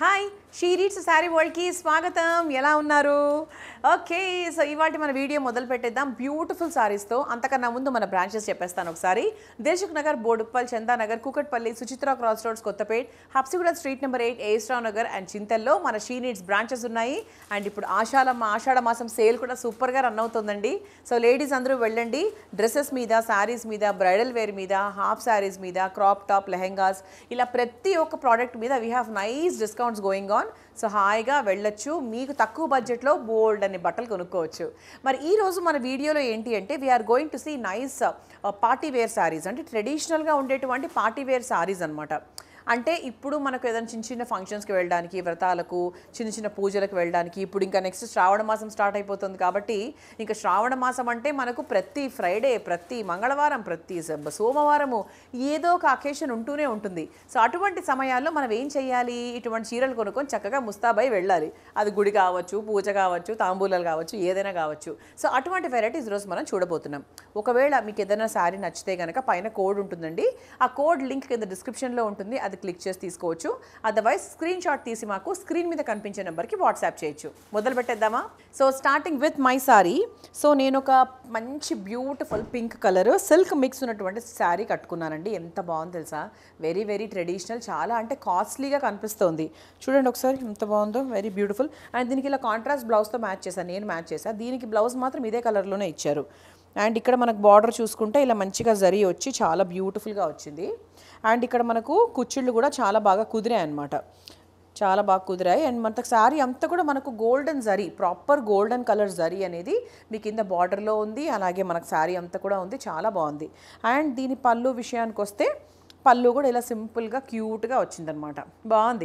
hi She Needs Saree వరల్డ్కి స్వాగతం ఎలా ఉన్నారు ఓకే సో ఇవాటి మన వీడియో మొదలు పెట్టేద్దాం బ్యూటిఫుల్ సారీస్తో అంతకన్నా ముందు మన బ్రాంచెస్ చెప్పేస్తాను ఒకసారి దేశక్ నగర్ Boduppal Chandanagar Kukatpally Suchitra cross roads Kothapet Habsiguda street number eight AS Rao Nagar and చింతల్లో మన షీ నీడ్స్ బ్రాంచెస్ ఉన్నాయి అండ్ ఇప్పుడు ఆషాఢ ఆషాఢ మాసం సేల్ కూడా సూపర్గా రన్ అవుతుందండి సో లేడీస్ అందరూ వెళ్ళండి డ్రెస్సెస్ మీద శారీస్ మీద బ్రైడల్ వేర్ మీద హాఫ్ శారీస్ మీద క్రాప్ టాప్ లెహెంగాస్ ఇలా ప్రతి ఒక్క ప్రోడక్ట్ మీద we have nice discounts going on so హాయిగా వెళ్ళొచ్చు మీకు తక్కువ బడ్జెట్లో బోల్డ్ అనే బట్టలు కొనుక్కోవచ్చు మరి ఈ రోజు మన వీడియోలో ఏంటి అంటే we are going to see nice party wear sarees అంటే ట్రెడిషనల్గా ఉండేటువంటి పార్టీ వేర్ శారీస్ అనమాట అంటే ఇప్పుడు మనకు ఏదైనా చిన్న చిన్న ఫంక్షన్స్కి వెళ్ళడానికి వ్రతాలకు చిన్న చిన్న పూజలకు వెళ్ళడానికి ఇప్పుడు ఇంకా నెక్స్ట్ శ్రావణ మాసం స్టార్ట్ అయిపోతుంది కాబట్టి ఇంకా శ్రావణ మాసం అంటే మనకు ప్రతి ఫ్రైడే ప్రతి మంగళవారం ప్రతి స- సోమవారము ఏదో ఒక అకేషన్ ఉంటూనే ఉంటుంది సో అటువంటి సమయాల్లో మనం ఏం చేయాలి ఇటువంటి చీరలు కొనుక్కొని చక్కగా ముస్తాబై వెళ్ళాలి అది గుడి కావచ్చు పూజ కావచ్చు తాంబూలాలు కావచ్చు ఏదైనా కావచ్చు సో అటువంటి వెరైటీస్ రోజు మనం చూడబోతున్నాం ఒకవేళ మీకు ఏదైనా శారీ నచ్చితే కనుక పైన కోడ్ ఉంటుందండి ఆ కోడ్ లింక్ కింద డిస్క్రిప్షన్లో ఉంటుంది అది క్లిక్ చేసి తీసుకోవచ్చు అదర్వైజ్ స్క్రీన్ షాట్ తీసి మాకు స్క్రీన్ మీద కనిపించే నెంబర్కి వాట్సాప్ చేయొచ్చు మొదలు పెట్టేద్దామా so starting with my saree so నేను ఒక మంచి beautiful pink colour silk mix ఉన్నటువంటి శారీ కట్టుకున్నానండి ఎంత బాగుంది తెలుసా వెరీ వెరీ ట్రెడిషనల్ చాలా అంటే కాస్ట్లీగా కనిపిస్తుంది చూడండి ఒకసారి ఎంత బాగుందో వెరీ బ్యూటిఫుల్ అండ్ దీనికి ఇలా కాంట్రాస్ట్ బ్లౌజ్తో మ్యాచ్ చేశాను నేను మ్యాచ్ చేశాను దీనికి బ్లౌజ్ మాత్రం ఇదే కలర్లోనే ఇచ్చారు అండ్ ఇక్కడ మనకు బార్డర్ చూసుకుంటే ఇలా మంచిగా జరీ వచ్చి చాలా బ్యూటిఫుల్గా వచ్చింది అండ్ ఇక్కడ మనకు కుచ్చిళ్ళు కూడా చాలా బాగా కుదిరాయి అనమాట చాలా బాగా కుదిరాయి అండ్ మనకు శారీ అంతా కూడా మనకు golden zari proper golden colour zari అనేది మీ కింద బార్డర్లో ఉంది అలాగే మనకు శారీ అంతా కూడా ఉంది చాలా బాగుంది అండ్ దీని పళ్ళు విషయానికి వస్తే పళ్ళు కూడా ఇలా సింపుల్గా క్యూట్గా వచ్చిందనమాట బాగుంది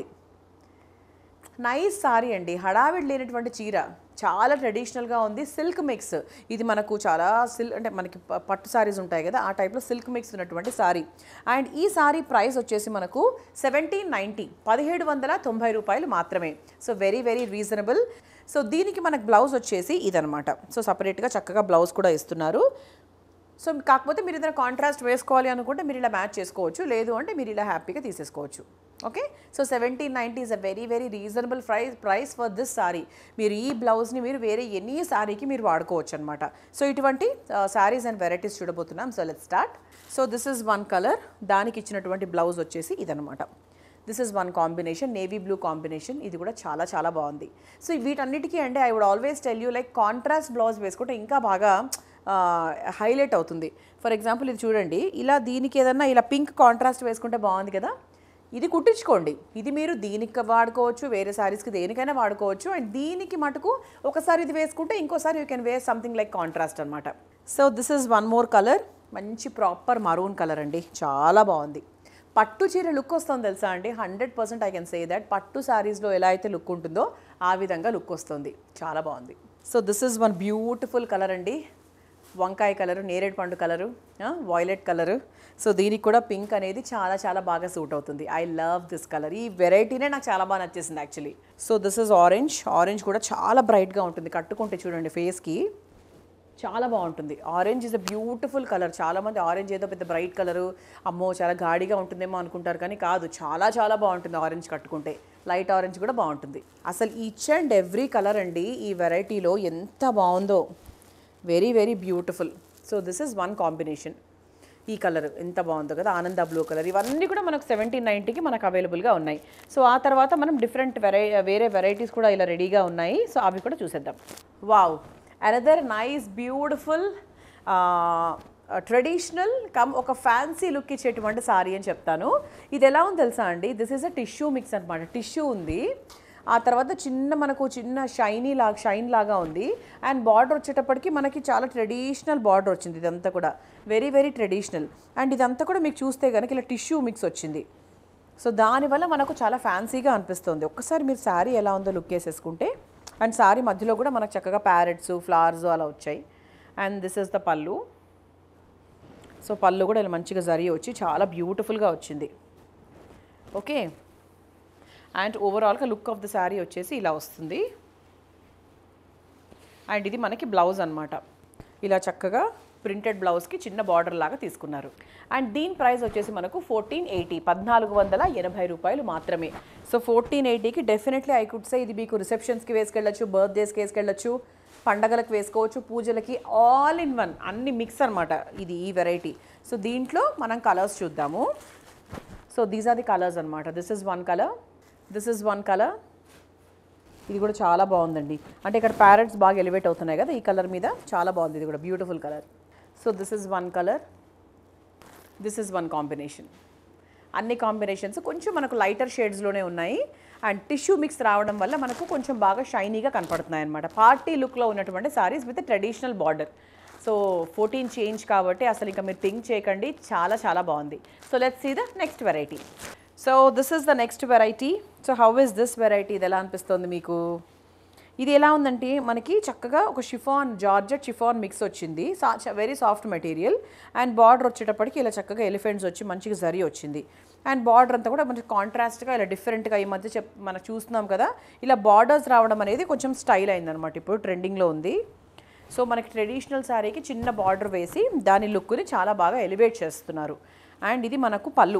నైస్ సారీ అండి హడావిడి లేనటువంటి చీర చాలా ట్రెడిషనల్గా ఉంది సిల్క్ మిక్స్ ఇది మనకు చాలా సిల్ అంటే మనకి ప- పట్టు సారీస్ ఉంటాయి కదా ఆ టైప్లో సిల్క్ మిక్స్ ఉన్నటువంటి సారీ అండ్ ఈ సారీ ప్రైస్ వచ్చేసి మనకు సెవెంటీన్ నైంటీ పదిహేడు వందల తొంభై రూపాయలు మాత్రమే so very very reasonable so దీనికి మనకు బ్లౌజ్ వచ్చేసి ఇదనమాట సో సపరేట్గా చక్కగా బ్లౌజ్ కూడా ఇస్తున్నారు సో కాకపోతే మీరు ఏదైనా కాంట్రాస్ట్ వేసుకోవాలి అనుకుంటే మీరు ఇలా మ్యాచ్ చేసుకోవచ్చు లేదు అంటే మీరు ఇలా హ్యాపీగా తీసేసుకోవచ్చు okay so seventeen ninety is a very very reasonable price price for this saree మీరు ఈ బ్లౌజ్ని మీరు వేరే ఎనీ సారీకి మీరు వాడుకోవచ్చు అనమాట సో ఇటువంటి సారీస్ అండ్ వెరైటీస్ చూడబోతున్నాం so let start so this is one colour దానికి ఇచ్చినటువంటి బ్లౌజ్ వచ్చేసి ఇదనమాట this is one combination navy blue combination ఇది కూడా చాలా చాలా బాగుంది సో వీటన్నిటికీ అంటే I would always tell you like contrast blouse వేసుకుంటే ఇంకా బాగా హైలైట్ అవుతుంది ఫర్ ఎగ్జాంపుల్ ఇది చూడండి ఇలా దీనికి ఏదన్నా ఇలా పింక్ కాంట్రాస్ట్ వేసుకుంటే బాగుంది కదా ఇది కుట్టించుకోండి ఇది మీరు దీనికి వాడుకోవచ్చు వేరే సారీస్కి దేనికైనా వాడుకోవచ్చు అండ్ దీనికి మటుకు ఒకసారి ఇది వేసుకుంటే ఇంకోసారి you can wear something like contrast అనమాట so this is one more colour మంచి ప్రాపర్ మరూన్ కలర్ అండి చాలా బాగుంది పట్టు చీర లుక్ వస్తుంది తెలుసా అండి hundred percent I can say that పట్టు శారీస్లో ఎలా అయితే లుక్ ఉంటుందో ఆ విధంగా లుక్ వస్తుంది చాలా బాగుంది so this is one beautiful colour అండి వంకాయ కలరు నేరేడు పండు కలరు వాయిలెట్ కలరు సో దీనికి కూడా పింక్ అనేది చాలా చాలా బాగా సూట్ అవుతుంది ఐ లవ్ దిస్ కలర్ ఈ వెరైటీనే నాకు చాలా బాగా నచ్చేసింది actually so this is orange orange కూడా చాలా బ్రైట్గా ఉంటుంది కట్టుకుంటే చూడండి ఫేస్కి చాలా బాగుంటుంది orange is a beautiful colour చాలామంది ఆరెంజ్ ఏదో పెద్ద బ్రైట్ కలరు అమ్మో చాలా గాడిగా ఉంటుందేమో అనుకుంటారు కానీ కాదు చాలా చాలా బాగుంటుంది ఆరెంజ్ కట్టుకుంటే లైట్ ఆరెంజ్ కూడా బాగుంటుంది అసలు ఈచ్ అండ్ ఎవ్రీ కలర్ అండి ఈ వెరైటీలో ఎంత బాగుందో very very beautiful so this is one combination ఈ కలర్ ఎంత బాగుందో కదా ఆనంద బ్లూ కలర్ ఇవన్నీ కూడా మనకు సెవెంటీన్ నైంటీకి మనకు అవైలబుల్గా ఉన్నాయి సో ఆ తర్వాత మనం డిఫరెంట్ వెరై వేరే వెరైటీస్ కూడా ఇలా రెడీగా ఉన్నాయి సో అవి కూడా చూసేద్దాం wow another nice beautiful traditional come ఒక ఫ్యాన్సీ లుక్ ఇచ్చేటువంటి సారీ అని చెప్తాను ఇది ఎలా ఉంది తెలుసా అండి this is a tissue mix అనమాట టిష్యూ ఉంది ఆ తర్వాత చిన్న మనకు చిన్న షైనీ లాగా షైన్ లాగా ఉంది అండ్ బార్డర్ వచ్చేటప్పటికి మనకి చాలా ట్రెడిషనల్ బార్డర్ వచ్చింది ఇదంతా కూడా వెరీ వెరీ ట్రెడిషనల్ అండ్ ఇదంతా కూడా మీకు చూస్తే కనుక ఇలా టిష్యూ మిక్స్ వచ్చింది సో దానివల్ల మనకు చాలా ఫ్యాన్సీగా అనిపిస్తుంది ఒక్కసారి మీరు శారీ ఎలా ఉందో లుక్ వేసేసుకుంటే అండ్ శారీ మధ్యలో కూడా మనకు చక్కగా ప్యారెట్స్ ఫ్లవర్స్ అలా వచ్చాయి అండ్ దిస్ ఇస్ ద పళ్ళు సో పళ్ళు కూడా ఇలా మంచిగా జరి వచ్చి చాలా బ్యూటిఫుల్గా వచ్చింది ఓకే అండ్ ఓవరాల్గా లుక్ ఆఫ్ ద శారీ వచ్చేసి ఇలా వస్తుంది అండ్ ఇది మనకి బ్లౌజ్ అన్నమాట ఇలా చక్కగా ప్రింటెడ్ బ్లౌజ్కి చిన్న బార్డర్ లాగా తీసుకున్నారు అండ్ దీని ప్రైస్ వచ్చేసి మనకు ఫోర్టీన్ ఎయిటీ పద్నాలుగు వందల ఎనభై రూపాయలు మాత్రమే సో ఫోర్టీన్ ఎయిటీకి డెఫినెట్లీ ఐ కుడ్ సే ఇది మీకు రిసెప్షన్స్కి వేసుకెళ్ళచ్చు బర్త్డేస్కి వేసుకెళ్ళచ్చు పండగలకు వేసుకోవచ్చు పూజలకి ఆల్ ఇన్ వన్ అన్ని మిక్స్ అనమాట ఇది ఈ వెరైటీ సో దీంట్లో మనం కలర్స్ చూద్దాము so these are the colours అనమాట this is one colour this is one colour ఇది కూడా చాలా బాగుందండి అంటే ఇక్కడ ప్యారెట్స్ బాగా ఎలివేట్ అవుతున్నాయి కదా ఈ కలర్ మీద చాలా బాగుంది ఇది కూడా beautiful colour so this is one colour this is one combination అన్ని కాంబినేషన్స్ కొంచెం మనకు లైటర్ షేడ్స్లోనే ఉన్నాయి అండ్ టిష్యూ మిక్స్ రావడం వల్ల మనకు కొంచెం బాగా షైనీగా కనపడుతున్నాయి అనమాట పార్టీ లుక్లో ఉన్నటువంటి sarees with traditional border so fourteen change కాబట్టి అసలు ఇంకా మీరు థింక్ చేయకండి చాలా చాలా బాగుంది so let's see the next variety so this is the next variety so how is this variety ఇది ఎలా అనిపిస్తుంది మీకు ఇది ఎలా ఉందంటే మనకి చక్కగా ఒక షిఫాన్ జార్జెట్ షిఫాన్ మిక్స్ వచ్చింది very soft material and border వచ్చేటప్పటికి ఇలా చక్కగా ఎలిఫెంట్స్ వచ్చి మంచిగా జరీ వచ్చింది అండ్ బార్డర్ అంతా కూడా మనకి కాంట్రాస్ట్గా ఇలా డిఫరెంట్గా ఈ మధ్య చెప్ మనం చూస్తున్నాం కదా ఇలా బార్డర్స్ రావడం అనేది కొంచెం స్టైల్ అయిందనమాట ఇప్పుడు ట్రెండింగ్లో ఉంది సో మనకి ట్రెడిషనల్ శారీకి చిన్న బార్డర్ వేసి దాని లుక్ని చాలా బాగా ఎలివేట్ చేస్తున్నారు అండ్ ఇది మనకు పళ్ళు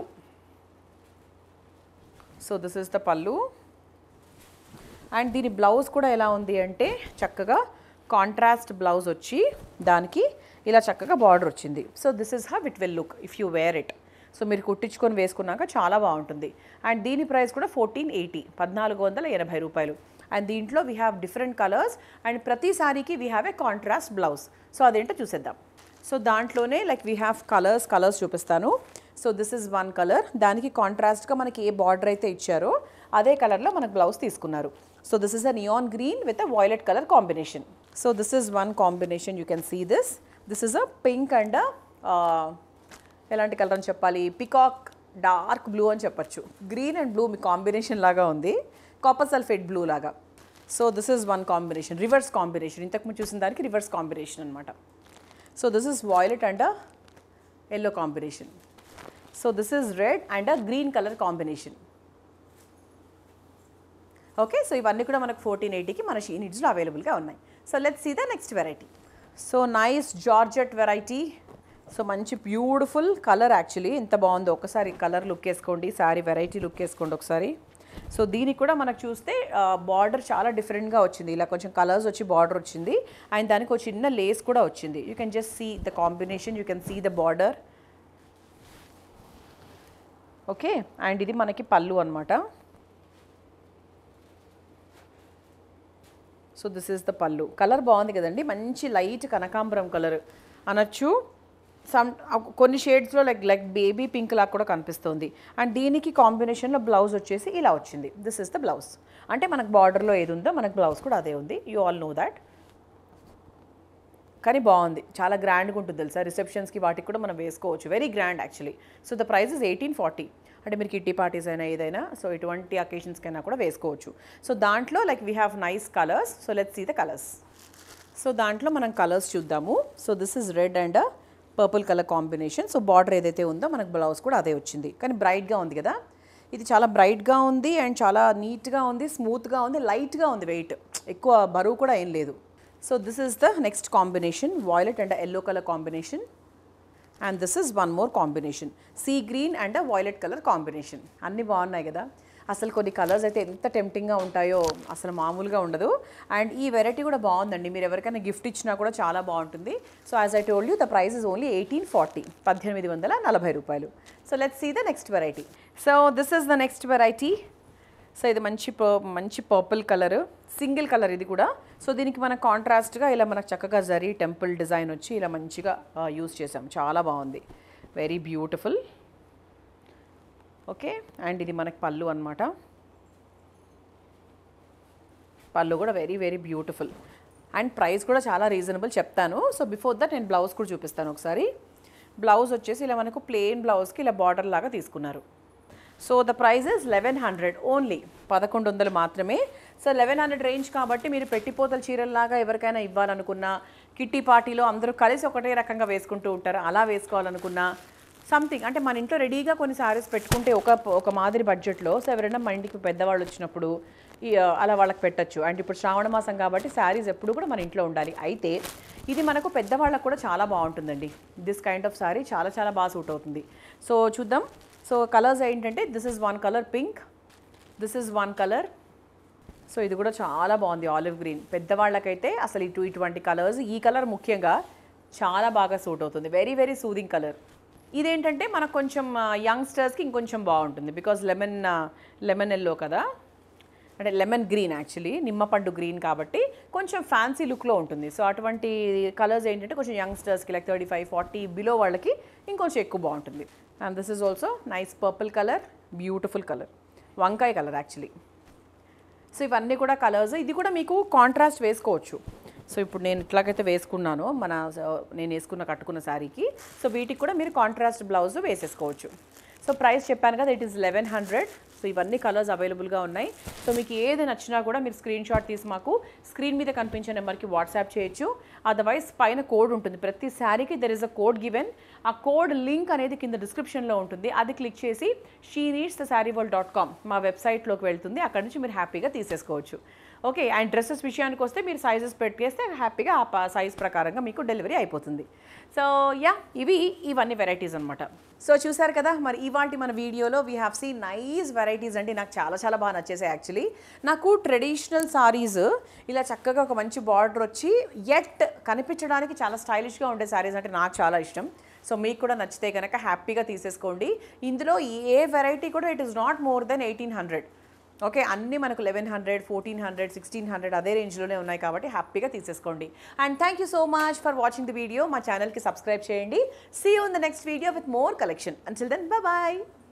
సో దిస్ ఇస్ ద పళ్ళు అండ్ దీని బ్లౌజ్ కూడా ఎలా ఉంది అంటే చక్కగా కాంట్రాస్ట్ బ్లౌజ్ వచ్చి దానికి ఇలా చక్కగా బార్డర్ వచ్చింది so this is how it will look if you wear it so మీరు కుట్టించుకొని వేసుకున్నాక చాలా బాగుంటుంది అండ్ దీని ప్రైస్ కూడా ఫోర్టీన్ ఎయిటీ పద్నాలుగు వందల ఎనభై రూపాయలు అండ్ దీంట్లో we have different colours and ప్రతి సారీకి we have a contrast blouse so అదేంటో చూసేద్దాం సో దాంట్లోనే like we have colours colours చూపిస్తాను so this is one colour దానికి కాంట్రాస్ట్గా మనకి ఏ బార్డర్ అయితే ఇచ్చారో అదే కలర్లో మనకు బ్లౌజ్ తీసుకున్నారు so this is a neon green with a violet colour combination so this is one combination you can see this this is a pink and ఎలాంటి కలర్ అని చెప్పాలి పికాక్ డార్క్ బ్లూ అని చెప్పొచ్చు గ్రీన్ అండ్ బ్లూ మీ combination లాగా ఉంది copper sulphate blue లాగా so this is one combination reverse combination ఇంతకుముందు చూసిన దానికి రివర్స్ కాంబినేషన్ అనమాట so this is violet and yellow combination so this is red and green colour combination okay so ఇవన్నీ కూడా మనకు ఫోర్టీన్ ఎయిటీకి మన షీ నీడ్స్లో అవైలబుల్గా ఉన్నాయి so let's see the next variety so nice georgette variety so మంచి beautiful colour actually ఎంత బాగుందో ఒకసారి కలర్ లుక్ వేసుకోండి శారీ వెరైటీ లుక్ వేసుకోండి ఒకసారి సో దీనికి కూడా మనకు చూస్తే బార్డర్ చాలా డిఫరెంట్గా వచ్చింది ఇలా కొంచెం కలర్స్ వచ్చి బార్డర్ వచ్చింది అండ్ దానికి ఒక చిన్న లేస్ కూడా వచ్చింది you can just see the combination you can see the border okay and ఇది మనకి పళ్ళు అనమాట సో దిస్ ఈస్ ద పళ్ళు కలర్ బాగుంది కదండి మంచి లైట్ కనకాంబరం కలర్ అనొచ్చు సమ్ కొన్ని షేడ్స్లో లైక్ లైక్ బేబీ పింక్ లాగా కూడా కనిపిస్తుంది అండ్ దీనికి కాంబినేషన్లో బ్లౌజ్ వచ్చేసి ఇలా వచ్చింది దిస్ ఇస్ ద బ్లౌజ్ అంటే మనకు బార్డర్లో ఏది ఉందో మనకు బ్లౌజ్ కూడా అదే ఉంది యూ ఆల్ నో దాట్ కానీ బాగుంది చాలా గ్రాండ్గా ఉంటుంది తెలుసా రిసెప్షన్స్కి వాటికి కూడా మనం వేసుకోవచ్చు very grand actually so the price is eighteen forty అంటే మీరు కిట్టి పార్టీస్ అయినా ఏదైనా సో ఇటువంటి అకేషన్స్కైనా కూడా వేసుకోవచ్చు సో దాంట్లో like we have nice colours so let's see the colours so దాంట్లో మనం కలర్స్ చూద్దాము so this is red and purple colour combination so border ఏదైతే ఉందో మనకు బ్లౌజ్ కూడా అదే వచ్చింది కానీ బ్రైట్గా ఉంది కదా ఇది చాలా బ్రైట్గా ఉంది అండ్ చాలా నీట్గా ఉంది స్మూత్గా ఉంది లైట్గా ఉంది వెయిట్ ఎక్కువ బరువు కూడా ఏం లేదు so this is the next combination violet and yellow colour combination and this is one more combination see green and violet colour combination అన్నీ బాగున్నాయి కదా అసలు కొన్ని కలర్స్ అయితే ఎంత టెంప్టింగ్గా ఉంటాయో అసలు మామూలుగా ఉండదు అండ్ ఈ వెరైటీ కూడా బాగుందండి మీరు ఎవరికైనా గిఫ్ట్ ఇచ్చినా కూడా చాలా బాగుంటుంది so as I told you the price is only eighteen forty పద్దెనిమిది వందల నలభై రూపాయలు so let's see the next variety so this is the next variety so ఇది మంచి పర్ మంచి పర్పుల్ కలర్ సింగిల్ కలర్ ఇది కూడా సో దీనికి మన కాంట్రాస్ట్గా ఇలా మనకు చక్కగా జరీ టెంపుల్ డిజైన్ వచ్చి ఇలా మంచిగా యూస్ చేసాం చాలా బాగుంది వెరీ బ్యూటిఫుల్ ఓకే అండ్ ఇది మనకి పళ్ళు అనమాట పళ్ళు కూడా very very beautiful and price కూడా చాలా రీజనబుల్ చెప్తాను సో బిఫోర్ దట్ నేను బ్లౌజ్ కూడా చూపిస్తాను ఒకసారి బ్లౌజ్ వచ్చేసి ఇలా మనకు ప్లెయిన్ బ్లౌజ్కి ఇలా బార్డర్ లాగా తీసుకున్నారు so the price is eleven hundred only పదకొండు వందలు మాత్రమే సో లెవెన్ హండ్రెడ్ రేంజ్ కాబట్టి మీరు పెట్టిపోతల చీరల్లాగా ఎవరికైనా ఇవ్వాలనుకున్నా కిట్టి పార్టీలో అందరూ కలిసి ఒకటే రకంగా వేసుకుంటూ ఉంటారు అలా వేసుకోవాలనుకున్నా సంథింగ్ అంటే మన ఇంట్లో రెడీగా కొన్ని శారీస్ పెట్టుకుంటే ఒక ఒక మాదిరి బడ్జెట్లో సో ఎవరైనా మన ఇంటికి పెద్దవాళ్ళు వచ్చినప్పుడు ఈ, ఆ, అలా వాళ్ళకి పెట్టచ్చు అండ్ ఇప్పుడు శ్రావణ మాసం కాబట్టి శారీస్ ఎప్పుడు కూడా మన ఇంట్లో ఉండాలి అయితే ఇది మనకు పెద్దవాళ్ళకు కూడా చాలా బాగుంటుందండి దిస్ కైండ్ ఆఫ్ శారీ చాలా చాలా బాగా సూట్ అవుతుంది సో చూద్దాం సో కలర్స్ ఏంటంటే this is one colour pink this is one colour so ఇది కూడా చాలా బాగుంది ఆలివ్ గ్రీన్ పెద్దవాళ్ళకైతే అసలు ఇటు ఇటువంటి కలర్స్ ఈ కలర్ ముఖ్యంగా చాలా బాగా సూట్ అవుతుంది వెరీ వెరీ సూదింగ్ కలర్ ఇదేంటంటే మనకు కొంచెం యంగ్స్టర్స్కి ఇంకొంచెం బాగుంటుంది బికాజ్ లెమన్ లెమన్ ఎల్లో కదా అంటే లెమన్ గ్రీన్ యాక్చువల్లీ నిమ్మపండు గ్రీన్ కాబట్టి కొంచెం ఫ్యాన్సీ లుక్లో ఉంటుంది సో అటువంటి కలర్స్ ఏంటంటే కొంచెం యంగ్స్టర్స్కి like thirty five forty below వాళ్ళకి ఇంకొంచెం ఎక్కువ బాగుంటుంది and this is also nice purple colour beautiful colour వంకాయ కలర్ యాక్చువల్లీ సో ఇవన్నీ కూడా కలర్స్ ఇది కూడా మీకు కాంట్రాస్ట్ వేసుకోవచ్చు సో ఇప్పుడు నేను ఇట్లాగైతే వేసుకున్నాను మన స- నేను వేసుకున్న కట్టుకున్న శారీకి సో వీటికి కూడా మీరు కాంట్రాస్ట్ బ్లౌజ్ వేసేసుకోవచ్చు సో ప్రైస్ చెప్పాను కదా it is eleven hundred so ఇవన్నీ కలర్స్ అవైలబుల్గా ఉన్నాయి సో మీకు ఏది నచ్చినా కూడా మీరు స్క్రీన్ షాట్ తీసి మాకు స్క్రీన్ మీద కనిపించే నెంబర్కి వాట్సాప్ చేయొచ్చు అదర్వైజ్ పైన కోడ్ ఉంటుంది ప్రతి శారీకి there is a code given ఆ కోడ్ లింక్ అనేది కింద డిస్క్రిప్షన్లో ఉంటుంది అది క్లిక్ చేసి she needs the sari world dot com మా వెబ్సైట్లోకి వెళ్తుంది అక్కడ నుంచి మీరు హ్యాపీగా తీసేసుకోవచ్చు ఓకే అండ్ డ్రెస్సెస్ విషయానికి వస్తే మీరు సైజెస్ పెట్టేస్తే హ్యాపీగా ఆ సైజ్ ప్రకారంగా మీకు డెలివరీ అయిపోతుంది సో యా ఇవి ఇవన్నీ వెరైటీస్ అనమాట సో చూసారు కదా మరి ఇవాంటి మన వీడియోలో we have see nice varieties అండి నాకు చాలా చాలా బాగా నచ్చేసాయి యాక్చువల్లీ నాకు ట్రెడిషనల్ సారీస్ ఇలా చక్కగా ఒక మంచి బార్డర్ వచ్చి ఎట్ కనిపించడానికి చాలా స్టైలిష్గా ఉండే సారీస్ అంటే నాకు చాలా ఇష్టం సో మీకు కూడా నచ్చితే కనుక హ్యాపీగా తీసేసుకోండి ఇందులో ఏ వెరైటీ కూడా it is not more than eighteen hundred okay అన్నీ మనకు eleven hundred fourteen hundred sixteen hundred అదే రేంజ్లోనే ఉన్నాయి కాబట్టి హ్యాపీగా తీసేసుకోండి and thank you so much for watching the video మా ఛానల్కి సబ్స్క్రైబ్ చేయండి see you in the next video with more collection until then bye